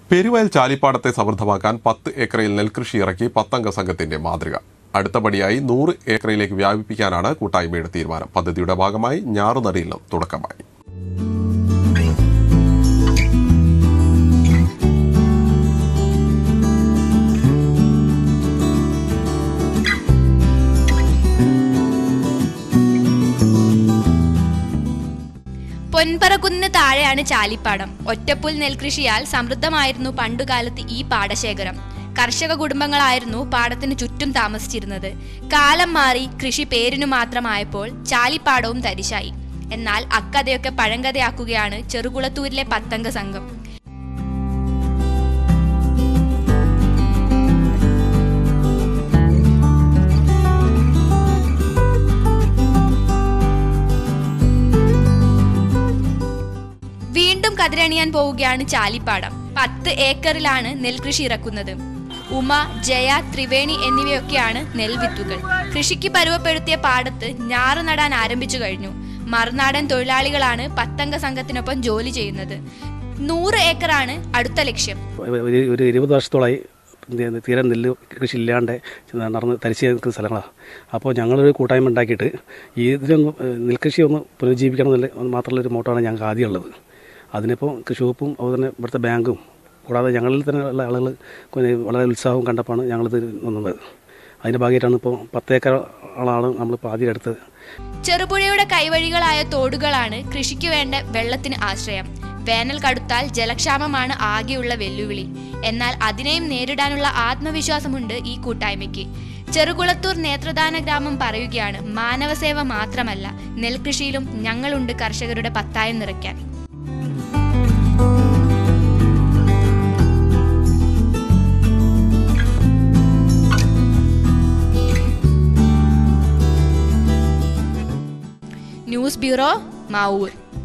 പെരുവയൽ ചാലിപ്പാടത്തെ സമൃദ്ധമാക്കാൻ പത്ത് ഏക്കറിൽ നെൽകൃഷി ഇറക്കി പത്തംഗ സംഘത്തിന്റെ മാതൃക അടുത്തപടിയായി നൂറ് ഏക്കറിലേക്ക് വ്യാപിപ്പിക്കാനാണ് കൂട്ടായ്മയുടെ തീരുമാനം പദ്ധതിയുടെ ഭാഗമായി ഞാറുനടിയിലും തുടക്കമായി പൊൻപറകുന്ന് താഴെയാണ് ചാലിപ്പാടം ഒറ്റപ്പുൽ നെൽകൃഷിയാൽ സമൃദ്ധമായിരുന്നു പണ്ടുകാലത്ത് ഈ പാടശേഖരം കർഷക കുടുംബങ്ങളായിരുന്നു പാടത്തിന് ചുറ്റും താമസിച്ചിരുന്നത് കാലം മാറി കൃഷി പേരിനു മാത്രമായപ്പോൾ ചാലിപ്പാടവും തരിശായി എന്നാൽ അക്കഥയൊക്കെ പഴങ്കഥയാക്കുകയാണ് ചെറുകുളത്തൂരിലെ പത്തംഗ സംഘം വീണ്ടും കതിരണിയാൻ പോവുകയാണ് ചാലിപ്പാടം പത്ത് ഏക്കറിലാണ് നെൽകൃഷി ഇറക്കുന്നത് ഉമ ജയ ത്രിവേണി എന്നിവയൊക്കെയാണ് നെൽവിത്തുകൾ കൃഷിക്ക് പരുവപ്പെടുത്തിയ പാടത്ത് ഞാറ് നടാൻ ആരംഭിച്ചു കഴിഞ്ഞു മറുനാടൻ തൊഴിലാളികളാണ് പത്തംഗ സംഘത്തിനൊപ്പം ജോലി ചെയ്യുന്നത് നൂറ് ഏക്കറാണ് അടുത്ത ലക്ഷ്യം ഒരു ഒരു ഇരുപത് വർഷത്തോളമായി നെ- തീരെ നെല്ല് കൃഷി ഇല്ലാണ്ട് നടന്ന് തരിച്ച് നിൽക്കുന്ന സ്ഥലങ്ങളാണ് അപ്പോൾ ഞങ്ങളൊരു കൂട്ടായ്മ ഉണ്ടാക്കിയിട്ട് ഈ ഇതിലൊന്ന് നെൽകൃഷി ഒന്ന് പുനരുജ്ജീവിക്കണം എന്നുള്ള മാത്രമുള്ള ഒരു മോട്ടമാണ് ഞങ്ങൾക്ക് ആദ്യം ഉള്ളത് അതിനിപ്പോൾ കൃഷി വകുപ്പും അതുപോലെ തന്നെ ഇവിടുത്തെ ബാങ്കും കൂടാതെ ഞങ്ങളിൽ തന്നെ ഉള്ള ആളുകൾ പിന്നെ വളരെ ഉത്സാഹവും കണ്ടപ്പോഴാണ് ഞങ്ങളിത് വന്നത് അതിൻ്റെ ഭാഗമായിട്ടാണ് ഇപ്പോൾ പത്തേക്കർ ആളാണ് നമ്മളിപ്പോൾ ആദ്യം എടുത്തത് ചെറുപുഴയുടെ കൈവഴികളായ തോടുകളാണ് കൃഷിക്ക് വേണ്ട വെള്ളത്തിന് ആശ്രയം വേനൽ കടുത്താൽ ജലക്ഷാമമാണ് ആകെയുള്ള വെല്ലുവിളി എന്നാൽ അതിനെയും നേരിടാനുള്ള ആത്മവിശ്വാസമുണ്ട് ഈ കൂട്ടായ്മയ്ക്ക് ചെറുകുളത്തൂർ നേത്രദാന ഗ്രാമം പറയുകയാണ് മാനവസേവ മാത്രമല്ല നെൽകൃഷിയിലും ഞങ്ങളുണ്ട് കർഷകരുടെ പത്തായം നിറയ്ക്കാൻ ന്യൂസ് ബ്യൂറോ മാവൂർ